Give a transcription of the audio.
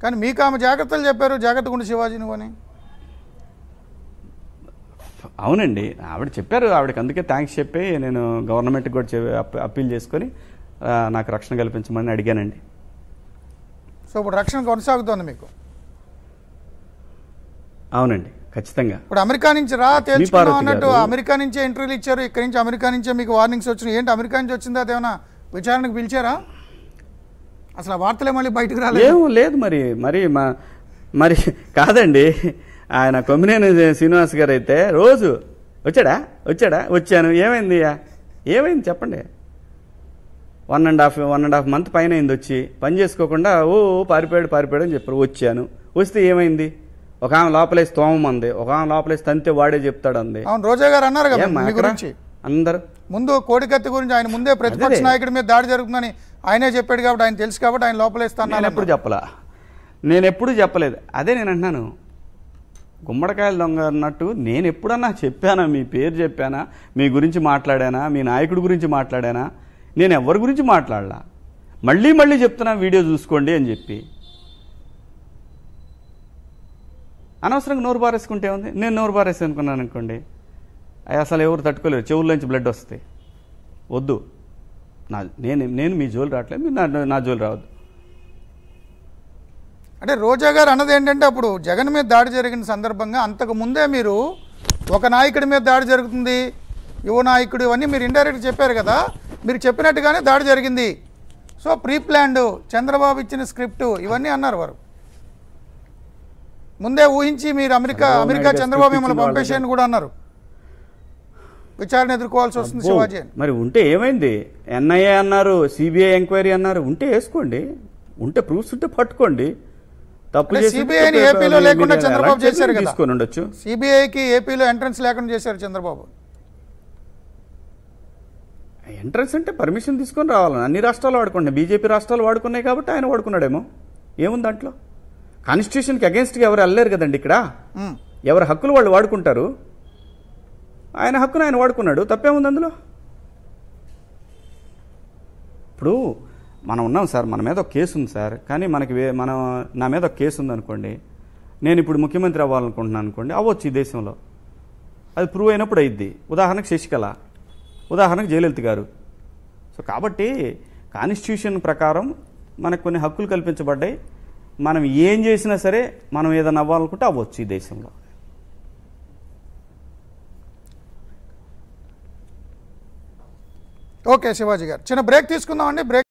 కానీ మీకు ఆమె జాగ్రత్తలు చెప్పారు జాగ్రత్తగా ఉండి శివాజీ నువ్వు అని అవునండి ఆవిడ చెప్పారు ఆవిడకి అందుకే థ్యాంక్స్ చెప్పి నేను గవర్నమెంట్కి కూడా చె- అప్- అప్పీల్ చేసుకొని ఆ, నాకు రక్షణ కల్పించమని అడిగానండి సో ఇప్పుడు రక్షణ కొనసాగుతోంది మీకు అవునండి ఖచ్చితంగా ఇప్పుడు అమెరికా నుంచి రా తేల్చుకున్నాం పార్వతి అన్నట్టు గారు. అమెరికా నుంచే ఇంటర్వ్యూలు ఇచ్చారు ఇక్కడి నుంచి అమెరికా నుంచే మీకు వార్నింగ్స్ వచ్చినాయి ఏంటి అమెరికా నుంచి వచ్చిందా అదేమన్నా విచారణకు పిలిచారా అసలు ఆ వార్తలే మళ్ళీ బయటకు రాలేదు ఏం లేదు మరి మరి మా మరి కాదండి ఆయన కొమ్మినేని శ్రీనివాస్ గారు అయితే రోజు వచ్చాడా వచ్చాడా వచ్చాను ఏమైంది ఏమైంది చెప్పండి one and half one and half month పైన అయింది వచ్చి పని చేసుకోకుండా ఓ పారిపోయాడు పారిపోయాడు అని చెప్పారు వచ్చాను వస్తే ఏమైంది ఒక ఆమె లోపలేసి తోమంది ఒక ఆమె లోపలేసి తంతే వాడే చెప్తాడు అంది అవును రోజా గారు అన్నారు కదా ఏం మీ మాకరా? గురించి అందరు ముందు కోడికత్తి గురించి ఆయన ముందే ప్రతిపక్ష అదే. నాయకుడి మీద దాడి జరుగుతుందని ఆయనే చెప్పాడు కాబట్టి ఆయన తెలుసు కాబట్టి ఆయన నేను లోపలేస్తాను ఎప్పుడు చెప్పలా నేను ఎప్పుడు చెప్పలేదు అదే నేను అంటున్నాను గుమ్మడికాయలు దొంగ అన్నట్టు నేను ఎప్పుడన్నా చెప్పానా మీ పేరు చెప్పానా మీ గురించి మాట్లాడానా మీ నాయకుడి గురించి మాట్లాడానా నేను ఎవరి గురించి మాట్లాడలా మళ్ళీ మళ్ళీ చెప్తున్నా వీడియో చూసుకోండి అని చెప్పి అనవసరంగా నోరు బారేసుకుంటే ఉంది నేను నోరు బారేసి అనుకున్నాను అనుకోండి అవి అసలు ఎవరు తట్టుకోలేరు చెవుల్లోంచి బ్లడ్ వస్తాయి వద్దు నా నేను నేను మీ జోలు రావట్లేదు మీరు నా నా జోలు రావద్దు అంటే రోజా గారు అన్నది ఏంటంటే అప్పుడు జగన్ మీద దాడి జరిగిన సందర్భంగా అంతకు ముందే మీరు ఒక నాయకుడి మీద దాడి జరుగుతుంది యువ నాయకుడు ఇవన్నీ మీరు ఇండైరెక్ట్ చెప్పారు కదా మీరు చెప్పినట్టుగానే దాడి జరిగింది సో ప్రీ ప్లాన్డ్ చంద్రబాబు ఇచ్చిన స్క్రిప్ట్ ఇవన్నీ అన్నారు వారు ముందే ఊహించి మీరు అమెరికా చంద్రబాబు అమెరికా నాయుడు గారు చంద్రబాబు script మిమ్మల్ని ఇచ్చిన పంపేసేయని కూడా అన్నారు విచారణ ఎదుర్కోవాల్సి వస్తుంది శివాజీ అని మరి ఉంటే ఏమైంది ఎన్ఐఏ అన్నారు సిబిఐ ఎంక్వైరీ అన్నారు ఉంటే వేసుకోండి ఉంటే ప్రూఫ్స్ ఉంటే పట్టుకోండి తప్పు అంటే చేసి CBI ని AP లో లేకుండా చంద్రబాబు చేశారు కదా. తీసుకొని ఉండొచ్చు సిబిఐకి ఏపీలో ఎంట్రన్స్ లేకుండా చేశారు చంద్రబాబు ఎంట్రన్స్ అంటే పర్మిషన్ తీసుకొని రావాలి అన్ని రాష్ట్రాలు వాడుకోండి బీజేపీ రాష్ట్రాలు వాడుకున్నాయి కాబట్టి ఆయన వాడుకున్నాడేమో ఏముంది దాంట్లో కాన్స్టిట్యూషన్కి అగేన్స్ట్గా ఎవరు వెళ్ళలేరు కదండి ఇక్కడ ఉమ్. ఎవరి హక్కులు వాళ్ళు వాడుకుంటారు ఆయన హక్కును ఆయన వాడుకున్నాడు తప్పేముంది అందులో ఇప్పుడు మనం ఉన్నాం సార్ మన మీద ఒక కేసు ఉంది సార్ కానీ మనకి వే- మనం నా మీద ఒక కేసు ఉంది అనుకోండి నేను ఇప్పుడు ముఖ్యమంత్రి అవ్వాలనుకుంటున్నాను అనుకోండి అవ్వచ్చు ఈ దేశంలో అది ప్రూవ్ అయినప్పుడు అయింది ఉదాహరణకు శశికళ ఉదాహరణకు జయలలిత గారు సో కాబట్టి కాన్స్టిట్యూషన్ ప్రకారం మనకు కొన్ని హక్కులు కల్పించబడ్డాయి మనం ఏం చేసినా సరే మనం ఏదైనా అవ్వాలనుకుంటే అవ్వచ్చు ఈ దేశంలో ఓకే శివాజీ గారు చిన్న బ్రేక్ తీసుకుందామండి బ్రేక్